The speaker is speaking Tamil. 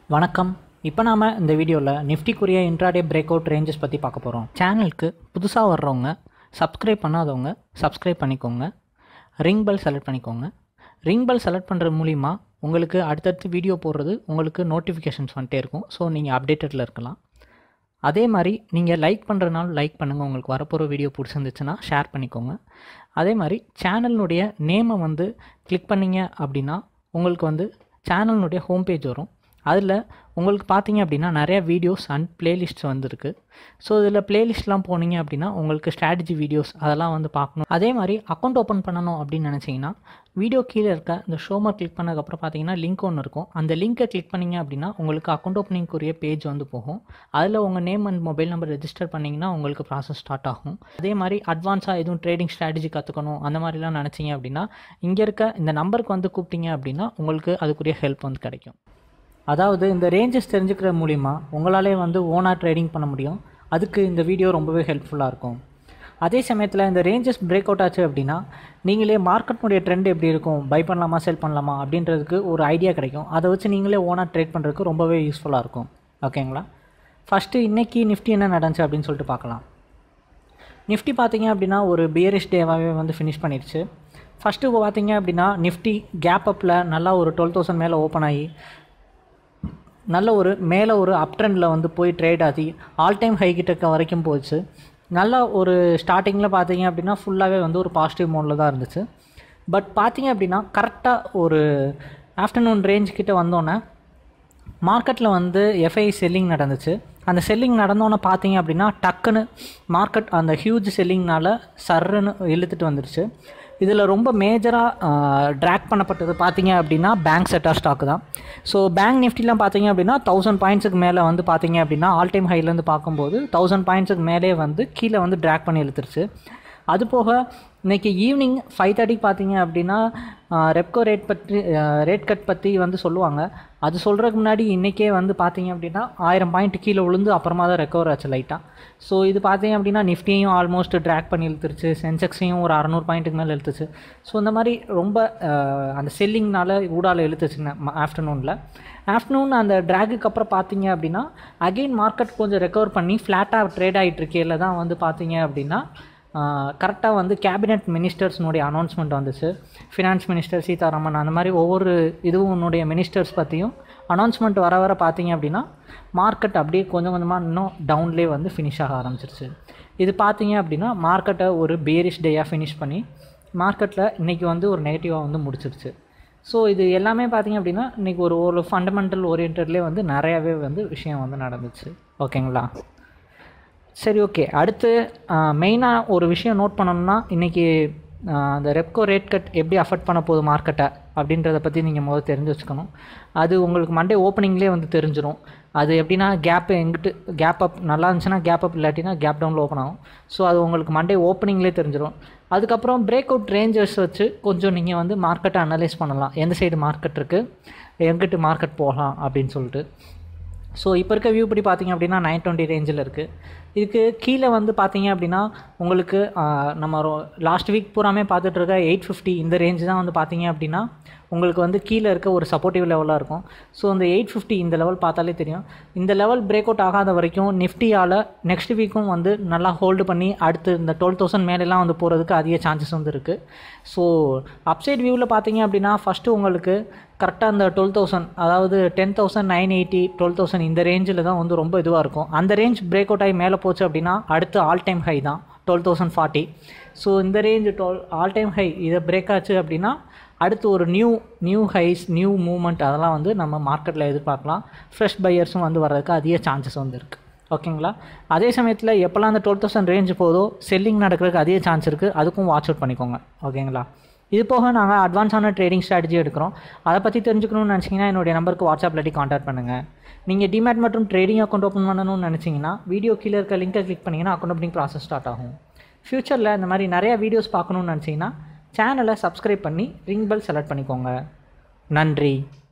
வணக்கம் இப்போ நாம் இந்த வீடியோவில் நிஃப்டிக்குரிய இன்ட்ராடே பிரேக் அவுட் ரேஞ்சஸ் பற்றி பார்க்க போகிறோம் சேனலுக்கு புதுசாக வர்றவங்க சப்ஸ்கிரைப் பண்ணாதவங்க சப்ஸ்கிரைப் பண்ணிக்கோங்க ரிங் பெல் செலக்ட் பண்ணிக்கோங்க ரிங் பெல் செலக்ட் பண்ணுறது மூலிமா உங்களுக்கு அடுத்தடுத்து வீடியோ போடுறது உங்களுக்கு நோட்டிஃபிகேஷன்ஸ் வந்துட்டே இருக்கும் ஸோ நீங்கள் அப்டேட்டடில் இருக்கலாம் அதே மாதிரி நீங்கள் லைக் பண்ணுறதுனால லைக் பண்ணுங்கள் உங்களுக்கு வரப்போகிற வீடியோ பிடிச்சிருந்துச்சுன்னா ஷேர் பண்ணிக்கோங்க அதே மாதிரி சேனலினுடைய நேமை வந்து கிளிக் பண்ணீங்க அப்படின்னா உங்களுக்கு வந்து சேனலினுடைய ஹோம் பேஜ் வரும் அதில் உங்களுக்கு பார்த்தீங்க அப்படின்னா நிறைய வீடியோஸ் அண்ட் பிளேலிஸ்ட்ஸ் வந்துருக்கு ஸோ இதில் பிளேலிஸ்ட்லாம் போனீங்க அப்படின்னா உங்களுக்கு ஸ்ட்ராட்டஜி வீடியோஸ் அதெல்லாம் வந்து பார்க்கணும் அதே மாதிரி அக்கௌண்ட் ஓப்பன் பண்ணணும் அப்படின்னு நினச்சிங்கன்னா வீடியோ கீழே இருக்க இந்த ஷோமர் கிளிக் பண்ணதுக்கப்புறம் பார்த்தீங்கன்னா லிங்க் ஒன்று இருக்கும் அந்த லிங்க்கை கிளிக் பண்ணீங்க அப்படின்னா உங்களுக்கு அக்கௌண்ட் ஓப்பனிங்குரிய பேஜ் வந்து போகும் அதில் உங்கள் name and mobile number register பண்ணிங்கன்னா உங்களுக்கு ப்ராசஸ் ஸ்டார்ட் ஆகும் அதே மாதிரி அட்வான்ஸாக எதுவும் ட்ரேடிங் ஸ்ட்ராட்டஜி கற்றுக்கணும் அந்த மாதிரிலாம் நினச்சிங்க அப்படின்னா இங்கே இருக்க இந்த நம்பருக்கு வந்து கூப்பிட்டீங்க அப்படின்னா உங்களுக்கு அதுக்குரிய ஹெல்ப் வந்து கிடைக்கும் அதாவது இந்த ரேஞ்சஸ் தெரிஞ்சுக்கிற மூலிமா உங்களாலே வந்து ஓனாக ட்ரேடிங் பண்ண முடியும் அதுக்கு இந்த வீடியோ ரொம்பவே ஹெல்ப்ஃபுல்லாக இருக்கும் அதே சமயத்தில் இந்த ரேஞ்சஸ் பிரேக் அவுட் ஆச்சு அப்படின்னா நீங்களே மார்க்கெட்னுடைய ட்ரெண்ட் எப்படி இருக்கும் பை பண்ணலாமா செல் பண்ணலாமா அப்படின்றதுக்கு ஒரு ஐடியா கிடைக்கும் அதை வச்சு நீங்களே ஓனாக ட்ரேட் பண்ணுறதுக்கு ரொம்பவே யூஸ்ஃபுல்லாக இருக்கும் ஓகேங்களா ஃபஸ்ட்டு இன்றைக்கி நிஃப்டி என்ன நடந்துச்சு அப்படின்னு சொல்லிட்டு பார்க்கலாம் நிஃப்டி பார்த்தீங்க அப்படின்னா ஒரு பியரிஷ் டேவாகவே வந்து ஃபினிஷ் பண்ணிடுச்சு ஃபஸ்ட்டு பார்த்தீங்க அப்படின்னா நிஃப்டி கேப் அப்பில் நல்லா ஒரு டுவெல் தௌசண்ட் மேலே ஓப்பன் ஆகி நல்ல ஒரு மேலே ஒரு அப் ட்ரெண்டில் வந்து போய் ட்ரேட் ஆகி ஆல் டைம் ஹை கிட்ட வரைக்கும் போச்சு நல்லா ஒரு ஸ்டார்டிங்கில் பார்த்தீங்க அப்படின்னா ஃபுல்லாகவே வந்து ஒரு பாசிட்டிவ் மோடில் தான் இருந்துச்சு பட் பார்த்தீங்க அப்படின்னா கரெக்டாக ஒரு ஆஃப்டர்நூன் ரேஞ்ச் கிட்ட வந்தோன்னே மார்க்கெட்டில் வந்து எஃப்ஐ செல்லிங் நடந்துச்சு அந்த செல்லிங் நடந்தோன்னே பார்த்தீங்க அப்படின்னா டக்குன்னு மார்க்கெட் அந்த ஹியூஜ் செல்லிங்னால சர்ருன்னு இழுத்துட்டு வந்துருச்சு இதில் ரொம்ப மேஜராக ட்ராக் பண்ணப்பட்டது பார்த்தீங்க அப்படின்னா பேங்க் செட்டார் ஸ்டாக் தான் ஸோ பேங்க் நிஃப்டிலாம் பார்த்தீங்க அப்படின்னா தௌசண்ட் பாயிண்ட்ஸுக்கு மேலே வந்து பார்த்தீங்க அப்படின்னா ஆல் டைம் ஹைலேருந்து பார்க்கும்போது தௌசண்ட் பாயிண்ட்ஸுக்கு மேலே வந்து கீழே வந்து ட்ராக் பண்ணி இழுத்துருச்சு அது போக இன்றைக்கி ஈவினிங் ஃபைவ் தேர்ட்டிக்கு பார்த்தீங்க அப்படின்னா ரெப்கோ ரேட் பற்றி ரேட் கட் பற்றி வந்து சொல்லுவாங்க அது சொல்கிறதுக்கு முன்னாடி இன்றைக்கே வந்து பார்த்தீங்க அப்படின்னா ஆயிரம் பாயிண்ட் கீழே விழுந்து அப்புறமா தான் ரெக்கவர் ஆச்சு லைட்டாக ஸோ இது பார்த்தீங்க அப்படின்னா நிஃப்டியையும் ஆல்மோஸ்ட் ட்ராக் பண்ணி இழுத்துருச்சு சென்செக்ஸையும் ஒரு அறநூறு பாயிண்ட்டுக்கு மேலே இழுத்துச்சு ஸோ இந்த மாதிரி ரொம்ப அந்த செல்லிங்னால ஊடால இழுத்துச்சுங்க ஆஃப்டர்நூனில் ஆஃப்டர்நூன் அந்த ட்ராகுக்கு அப்புறம் பார்த்தீங்க அப்படின்னா அகெயின் மார்க்கெட் கொஞ்சம் ரெக்கவர் பண்ணி ஃப்ளாட்டாக ட்ரேட் ஆகிட்டு இருக்கையில் தான் வந்து பார்த்தீங்க அப்படின்னா கரெக்டாக வந்து கேபினெட் மினிஸ்டர்ஸ்னுடைய அனௌன்ஸ்மெண்ட் வந்துச்சு ஃபினான்ஸ் மினிஸ்டர் சீதாராமன் அந்த மாதிரி ஒவ்வொரு இதுவும் உன்னுடைய மினிஸ்டர்ஸ் பற்றியும் அனௌன்ஸ்மெண்ட் வர வர பார்த்தீங்க அப்படின்னா மார்க்கெட் அப்படியே கொஞ்சம் கொஞ்சமாக இன்னும் டவுன்லேயே வந்து ஃபினிஷ் ஆக ஆரம்பிச்சிருச்சு இது பார்த்தீங்க அப்படின்னா மார்க்கெட்டை ஒரு பேரிஷ் டேயாக ஃபினிஷ் பண்ணி மார்க்கெட்டில் இன்றைக்கி வந்து ஒரு நெகட்டிவாக வந்து முடிச்சிருச்சு ஸோ இது எல்லாமே பார்த்தீங்க அப்படின்னா இன்றைக்கி ஒரு ஒரு ஃபண்டமெண்டல் ஓரியன்ட்லேயே வந்து நிறையாவே வந்து விஷயம் வந்து நடந்துச்சு ஓகேங்களா சரி ஓகே அடுத்து மெயினாக ஒரு விஷயம் நோட் பண்ணணும்னா இன்றைக்கி அந்த ரெப்கோ ரேட் கட் எப்படி அஃபெக்ட் பண்ண போகுது மார்க்கெட்டை அப்படின்றத பற்றி நீங்கள் முதல்ல தெரிஞ்சு வச்சுக்கணும் அது உங்களுக்கு மண்டே ஓப்பனிங்லேயே வந்து தெரிஞ்சிடும் அது எப்படின்னா கேப்பு எங்கிட்டு கேப் அப் நல்லா இருந்துச்சுன்னா கேப் அப் இல்லாட்டினா கேப் டவுனில் ஓப்பன் ஆகும் ஸோ அது உங்களுக்கு மண்டே ஓப்பனிங்லேயே தெரிஞ்சிடும் அதுக்கப்புறம் பிரேக் அவுட் ரேஞ்சஸ் வச்சு கொஞ்சம் நீங்கள் வந்து மார்க்கெட்டை அனலைஸ் பண்ணலாம் எந்த சைடு மார்க்கெட் இருக்குது எங்கிட்டு மார்க்கெட் போகலாம் அப்படின்னு சொல்லிட்டு ஸோ இப்போ இருக்க வியூ படி பார்த்தீங்க அப்படின்னா நைன் டுவெண்ட்டி ரேஞ்சில் இருக்குது இதுக்கு கீழே வந்து பார்த்தீங்க அப்படின்னா உங்களுக்கு நம்ம லாஸ்ட் வீக் பூராமே பார்த்துட்டு இருக்க எயிட் ஃபிஃப்டி இந்த ரேஞ்சு தான் வந்து பார்த்தீங்க அப்படின்னா உங்களுக்கு வந்து கீழே இருக்க ஒரு சப்போர்ட்டிவ் லெவலாக இருக்கும் ஸோ இந்த எயிட் ஃபிஃப்டி இந்த லெவல் பார்த்தாலே தெரியும் இந்த லெவல் பிரேக் அவுட் ஆகாத வரைக்கும் நிஃப்டியால் நெக்ஸ்ட் வீக்கும் வந்து நல்லா ஹோல்டு பண்ணி அடுத்து இந்த டுவெல் தௌசண்ட் மேலெலாம் வந்து போகிறதுக்கு அதிக சான்சஸ் வந்து இருக்குது ஸோ அப்சைட் வியூவில் பார்த்தீங்க அப்படின்னா ஃபஸ்ட்டு உங்களுக்கு கரெக்டாக அந்த டுவெல் தௌசண்ட் அதாவது ten thousand nine eighty twelve thousand இந்த ரேஞ்சில் தான் வந்து ரொம்ப இதுவாக இருக்கும் அந்த ரேஞ்ச் பிரேக் அவுட் ஆகி மேலே போச்சு அப்படின்னா அடுத்து ஆல் டைம் ஹை தான் டுவெல் தௌசண்ட் ஃபார்ட்டி ஸோ இந்த range twelve all time high இதை பிரேக் ஆச்சு அப்படின்னா அடுத்து ஒரு new new highs new moment அதெல்லாம் வந்து நம்ம மார்க்கெட்டில் எதிர்பார்க்கலாம் ஃப்ரெஷ் பையர்ஸும் வந்து வர்றதுக்கு அதிக சான்சஸ் வந்து இருக்குது ஓகேங்களா அதே சமயத்தில் எப்போல்லாம் அந்த டுவெல் தௌசண்ட் ரேஞ்ச் போதோ செல்லிங் நடக்கிறதுக்கு அதிக சான்ஸ் இருக்குது அதுக்கும் வாட்ச் அவுட் பண்ணிக்கோங்க ஓகேங்களா இது போக நாங்கள் அட்வான்ஸான ட்ரேடிங் ஸ்ட்ராட்டஜி எடுக்கிறோம் அதை பற்றி தெரிஞ்சுக்கணும்னு நினச்சிங்கன்னா என்னுடைய நம்பருக்கு வாட்ஸ்அப் இல்லாட்டி காண்டாக்ட் பண்ணுங்கள் நீங்கள் டிமேட் மற்றும் ட்ரேடிங் அக்கௌண்ட் ஓப்பன் பண்ணணும்னு நினச்சிங்கன்னா வீடியோ கீழே இருக்க லிங்கை கிளிக் பண்ணிங்கன்னா அக்கௌண்ட் ஓப்பனிங் ப்ராசஸ் ஸ்டார்ட் ஆகும் ஃப்யூச்சரில் இந்த மாதிரி நிறையா வீடியோஸ் பார்க்கணுன்னு நினச்சிங்கன்னா சேனலை சப்ஸ்கிரைப் பண்ணி ரிங் பெல் செலக்ட் பண்ணிக்கோங்க நன்றி